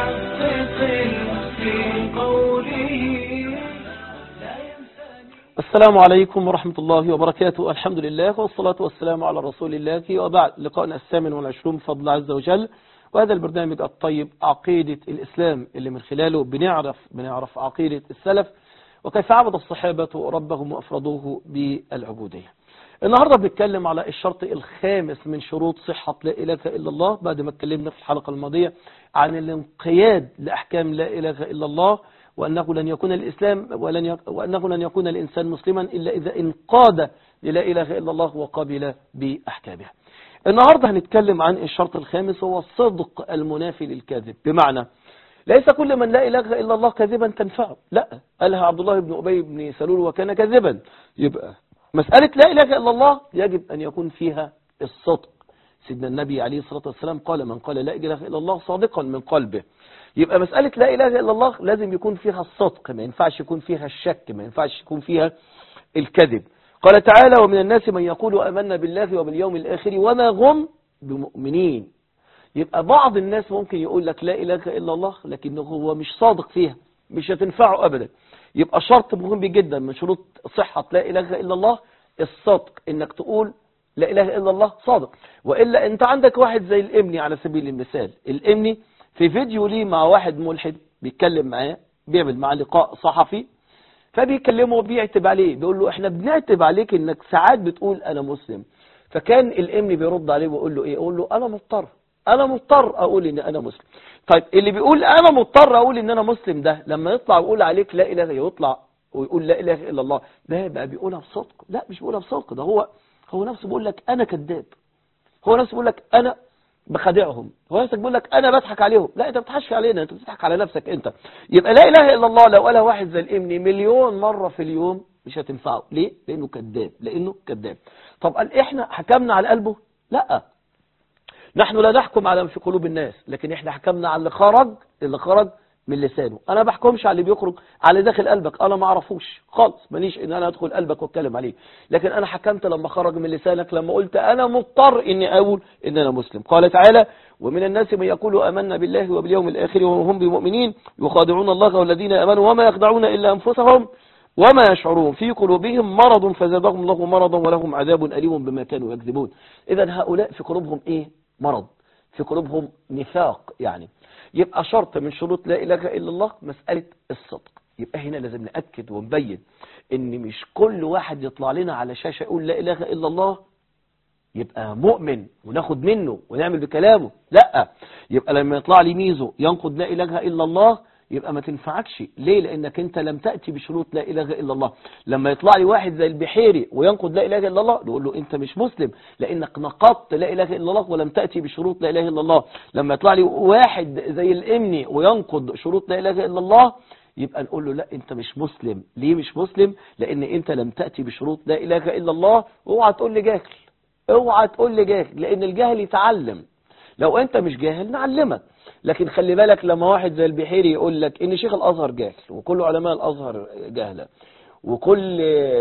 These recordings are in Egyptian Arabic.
محقق في قوله السلام عليكم ورحمة الله وبركاته الحمد لله والصلاة والسلام على رسول الله وبعد لقائنا الثامن والعشرون بفضل الله عز وجل وهذا البرنامج الطيب عقيدة الإسلام اللي من خلاله بنعرف بنعرف عقيدة السلف وكيف عبد الصحابة ربهم وأفرضوه بالعبودية النهاردة بنتكلم على الشرط الخامس من شروط صحة لا إله إلا الله بعد ما اتكلمنا في الحلقة الماضية عن الانقياد لأحكام لا إله إلا الله وأنه لن يكون الإسلام ولن يك... وأنه لن يكون الإنسان مسلما إلا إذا انقاد للا إله إلا الله وقبل بأحكامها النهاردة هنتكلم عن الشرط الخامس هو الصدق المنافي للكذب بمعنى ليس كل من لا إله إلا الله كذبا تنفعه لا قالها عبد الله بن أبي بن سلول وكان كذبا يبقى مسألة لا إله إلا الله يجب أن يكون فيها الصدق سيدنا النبي عليه الصلاة والسلام قال من قال لا إله إلا الله صادقا من قلبه يبقى مسألة لا إله إلا الله لازم يكون فيها الصدق ما ينفعش يكون فيها الشك ما ينفعش يكون فيها الكذب قال تعالى ومن الناس من يقول أمنا بالله وباليوم الآخر وما هم بمؤمنين يبقى بعض الناس ممكن يقول لك لا إله إلا الله لكنه هو مش صادق فيها مش هتنفعه أبدا يبقى شرط مهم جدا من شروط صحة لا إله إلا الله الصدق إنك تقول لا إله إلا الله صادق وإلا أنت عندك واحد زي الإمني على سبيل المثال الإمني في فيديو ليه مع واحد ملحد بيتكلم معاه بيعمل معاه لقاء صحفي فبيكلمه بيعتب عليه بيقول له احنا بنعتب عليك انك ساعات بتقول انا مسلم فكان الامني بيرد عليه ويقول له ايه يقول له انا مضطر انا مضطر اقول ان انا مسلم طيب اللي بيقول انا مضطر اقول ان انا مسلم ده لما يطلع ويقول عليك لا اله يطلع ويقول لا اله الا الله ده بقى بيقولها بصدق لا مش بيقولها بصدق ده هو هو نفسه بيقول لك انا كذاب هو نفسه بيقول لك انا بخدعهم هو نفسك بيقول لك انا بضحك عليهم لا انت ما بتضحكش علينا انت بتضحك على نفسك انت يبقى لا اله الا الله لو قالها واحد زي الامني مليون مره في اليوم مش هتنفعه ليه لانه كذاب لانه كذاب طب قال احنا حكمنا على قلبه لا نحن لا نحكم على ما في قلوب الناس لكن احنا حكمنا على اللي خرج اللي خرج من لسانه انا بحكمش على اللي بيخرج على داخل قلبك انا ما اعرفوش خالص ماليش ان انا ادخل قلبك واتكلم عليه لكن انا حكمت لما خرج من لسانك لما قلت انا مضطر اني اقول ان انا مسلم قال تعالى ومن الناس من يقول امنا بالله وباليوم الاخر وهم بمؤمنين يخادعون الله والذين امنوا وما يخدعون الا انفسهم وما يشعرون في قلوبهم مرض فزادهم الله مرضا ولهم عذاب أليم بما كانوا يكذبون إذا هؤلاء في قلوبهم إيه مرض في قلوبهم نفاق يعني يبقى شرط من شروط لا إله إلا الله مسألة الصدق يبقى هنا لازم نأكد ونبين ان مش كل واحد يطلع لنا على شاشة يقول لا إله إلا الله يبقى مؤمن وناخد منه ونعمل بكلامه لا يبقى لما يطلع لي ميزو ينقض لا إله إلا الله يبقى ما تنفعكش ليه لانك انت لم تأتي بشروط لا اله الا الله لما يطلع لي واحد زي البحيري وينقض لا اله الا الله نقول له انت مش مسلم لانك نقضت لا اله الا الله ولم تأتي بشروط لا اله الا الله لما يطلع لي واحد زي الامني وينقض شروط لا اله الا الله يبقى نقول له لا انت مش مسلم ليه مش مسلم لان انت لم تأتي بشروط لا اله الا الله اوعى تقول لي جاهل اوعى تقول لي جاهل لان الجاهل يتعلم لو انت مش جاهل نعلمك لكن خلي بالك لما واحد زي البحيري يقول لك ان شيخ الازهر جاهل وكل علماء الازهر جاهله وكل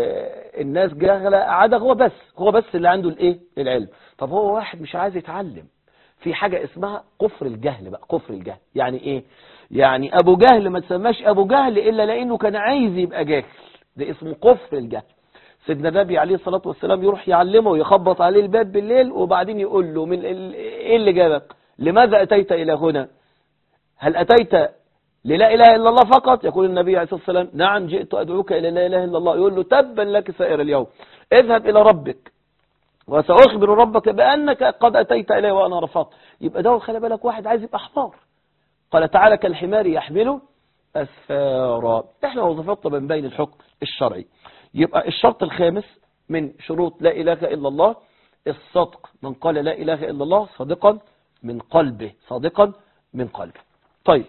الناس جاهله عدا هو بس هو بس اللي عنده الايه العلم طب هو واحد مش عايز يتعلم في حاجة اسمها كفر الجهل بقى كفر الجهل يعني ايه يعني ابو جهل ما تسماش ابو جهل الا لانه كان عايز يبقى جاهل ده اسمه كفر الجهل سيدنا النبي عليه الصلاة والسلام يروح يعلمه ويخبط عليه الباب بالليل وبعدين يقول له من ايه اللي جابك لماذا أتيت إلى هنا هل أتيت للا إله إلا الله فقط يقول النبي عليه الصلاة والسلام نعم جئت أدعوك إلى لا إله إلا الله يقول له تبا لك سائر اليوم اذهب إلى ربك وسأخبر ربك بأنك قد أتيت إليه وأنا رفضت يبقى ده خلي بالك واحد عايز يبقى حمار قال تعالى كالحمار يحمله أسفارا احنا وظفتنا من بين الحكم الشرعي يبقى الشرط الخامس من شروط لا إله إلا الله الصدق من قال لا إله إلا الله صادقا من قلبه صادقا من قلبه طيب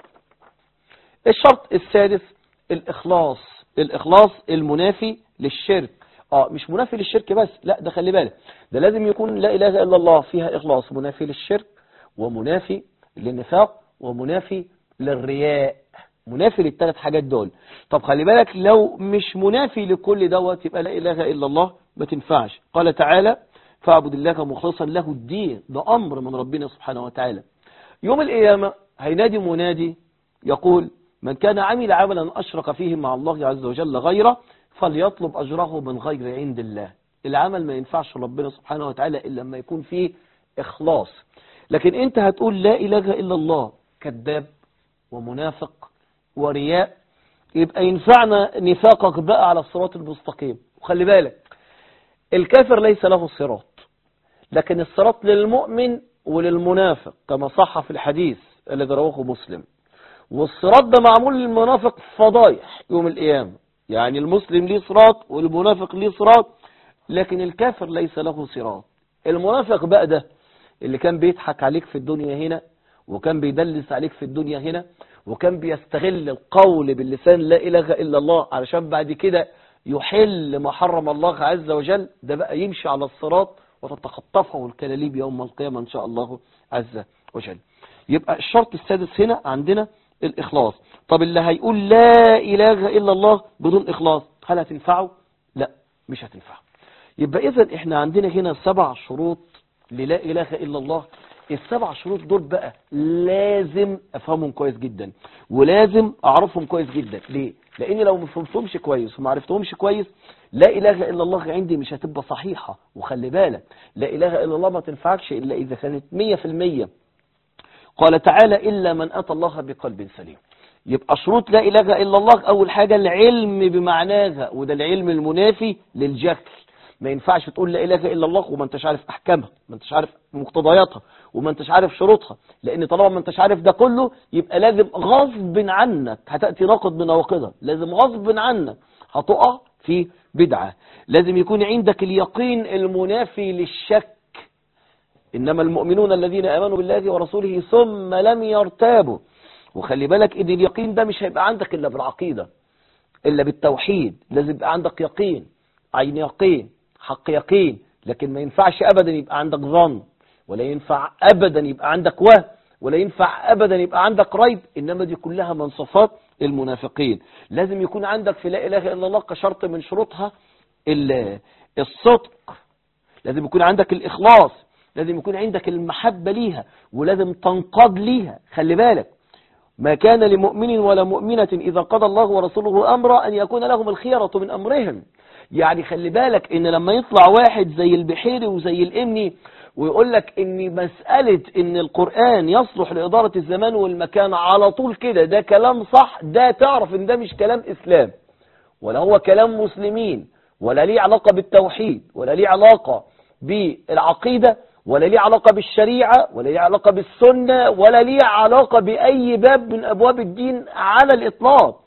الشرط السادس الإخلاص الإخلاص المنافي للشرك اه مش منافي للشرك بس لا ده خلي بالك ده لازم يكون لا إله إلا الله فيها إخلاص منافي للشرك ومنافي للنفاق ومنافي للرياء منافي للثلاث حاجات دول طب خلي بالك لو مش منافي لكل دوت يبقى لا إله إلا الله ما تنفعش قال تعالى فاعبد الله مخلصا له الدين ده أمر من ربنا سبحانه وتعالى يوم القيامة هينادي منادي يقول من كان عمل عملا أشرك فيه مع الله عز وجل غيره فليطلب أجره من غير عند الله العمل ما ينفعش ربنا سبحانه وتعالى إلا لما يكون فيه إخلاص لكن أنت هتقول لا إله إلا الله كذاب ومنافق ورياء يبقى ينفعنا نفاقك بقى على الصراط المستقيم وخلي بالك الكافر ليس له صراط لكن الصراط للمؤمن وللمنافق كما صح في الحديث الذي رواه مسلم والصراط ده معمول للمنافق فضايح يوم القيامة يعني المسلم ليه صراط والمنافق ليه صراط لكن الكافر ليس له صراط المنافق بقى ده اللي كان بيضحك عليك في الدنيا هنا وكان بيدلس عليك في الدنيا هنا وكان بيستغل القول باللسان لا إله إلا الله علشان بعد كده يحل ما حرم الله عز وجل ده بقى يمشي على الصراط وتتخطفه الكلاليب يوم القيامة إن شاء الله عز وجل يبقى الشرط السادس هنا عندنا الإخلاص طب اللي هيقول لا إله إلا الله بدون إخلاص هل هتنفعه؟ لا مش هتنفعه يبقى إذا إحنا عندنا هنا سبع شروط للا إله إلا الله السبع شروط دول بقى لازم أفهمهم كويس جدا ولازم أعرفهم كويس جدا ليه؟ لأني لو ما فهمتهمش كويس وما عرفتهمش كويس لا إله إلا الله عندي مش هتبقى صحيحة وخلي بالك لا إله إلا الله ما تنفعكش إلا إذا كانت مية في المية قال تعالى إلا من أتى الله بقلب سليم يبقى شروط لا إله إلا الله أول حاجة العلم بمعناها وده العلم المنافي للجهل ما ينفعش تقول لا إله إلا الله وما انتش عارف أحكامها ما انتش عارف مقتضياتها وما انتش عارف شروطها لأن طالما ما انتش عارف ده كله يبقى لازم غصب عنك هتأتي ناقض من نواقضها لازم غصب عنك هتقع في بدعة لازم يكون عندك اليقين المنافي للشك إنما المؤمنون الذين آمنوا بالله ورسوله ثم لم يرتابوا وخلي بالك إن اليقين ده مش هيبقى عندك إلا بالعقيدة إلا بالتوحيد لازم يبقى عندك يقين عين يقين حق يقين لكن ما ينفعش أبدا يبقى عندك ظن ولا ينفع أبدا يبقى عندك وهم ولا ينفع أبدا يبقى عندك ريب إنما دي كلها من صفات المنافقين لازم يكون عندك في لا إله إلا الله كشرط من شروطها الصدق لازم يكون عندك الإخلاص لازم يكون عندك المحبة ليها ولازم تنقاد ليها خلي بالك ما كان لمؤمن ولا مؤمنة إذا قضى الله ورسوله أمرا أن يكون لهم الخيرة من أمرهم يعني خلي بالك إن لما يطلع واحد زي البحيري وزي الإمني ويقول لك إن مسألة إن القرآن يصلح لإدارة الزمان والمكان على طول كده ده كلام صح ده تعرف إن ده مش كلام إسلام ولا هو كلام مسلمين ولا ليه علاقة بالتوحيد ولا ليه علاقة بالعقيدة ولا ليه علاقة بالشريعة ولا ليه علاقة بالسنة ولا ليه علاقة بأي باب من أبواب الدين على الإطلاق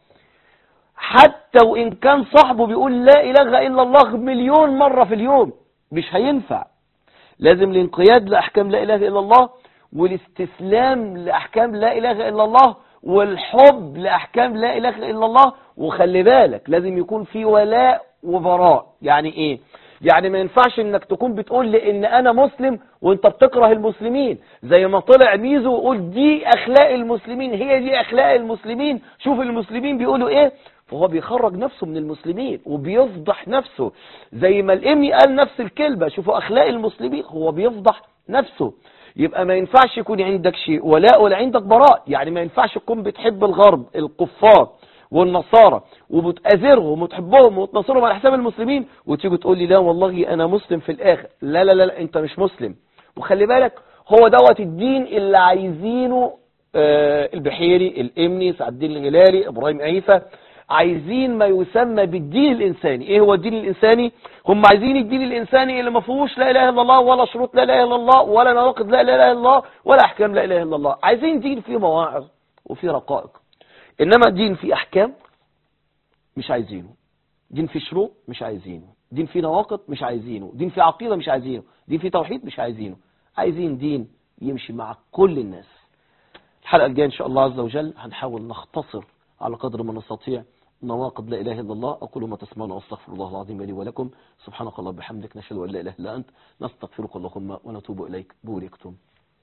حتى وإن كان صاحبه بيقول لا إله إلا الله مليون مرة في اليوم مش هينفع لازم الانقياد لأحكام لا إله إلا الله والاستسلام لأحكام لا إله إلا الله والحب لأحكام لا إله إلا الله وخلي بالك لازم يكون في ولاء وبراء يعني إيه يعني ما ينفعش انك تكون بتقول لي ان انا مسلم وانت بتكره المسلمين زي ما طلع ميزو وقول دي اخلاق المسلمين هي دي اخلاق المسلمين شوف المسلمين بيقولوا ايه فهو بيخرج نفسه من المسلمين وبيفضح نفسه زي ما الامي قال نفس الكلمة شوفوا اخلاق المسلمين هو بيفضح نفسه يبقى ما ينفعش يكون عندك شيء ولاء ولا عندك براء يعني ما ينفعش تكون بتحب الغرب الكفار والنصارى وبتأذرهم وتحبهم وتنصرهم على حساب المسلمين وتيجي تقول لي لا والله انا مسلم في الاخر لا لا لا, لا انت مش مسلم وخلي بالك هو دوت الدين اللي عايزينه آه البحيري الامني سعد الدين الهلالي ابراهيم عيسى عايزين ما يسمى بالدين الانساني ايه هو الدين الانساني هم عايزين الدين الانساني اللي ما فيهوش لا اله الا الله ولا شروط لا اله الا الله ولا نواقض لا اله الا الله ولا احكام لا اله الا الله عايزين دين فيه مواعظ وفيه رقائق انما دين فيه احكام مش عايزينه دين فيه شروط مش عايزينه دين فيه نواقض مش عايزينه دين فيه عقيدة مش عايزينه دين فيه توحيد مش عايزينه عايزين دين يمشي مع كل الناس الحلقة الجاية ان شاء الله عز وجل هنحاول نختصر على قدر ما نستطيع نواقض لا إله إلا الله أقول ما تسمعون واستغفر الله العظيم لي ولكم سبحانك الله بحمدك نشهد أن لا إله إلا أنت نستغفرك اللهم ونتوب إليك بوركتم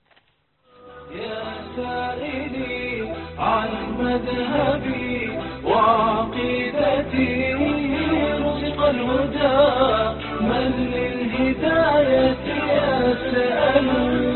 يا سائلي عن مذهبي وعقيدتي رزق الهدى من للهداية يسأل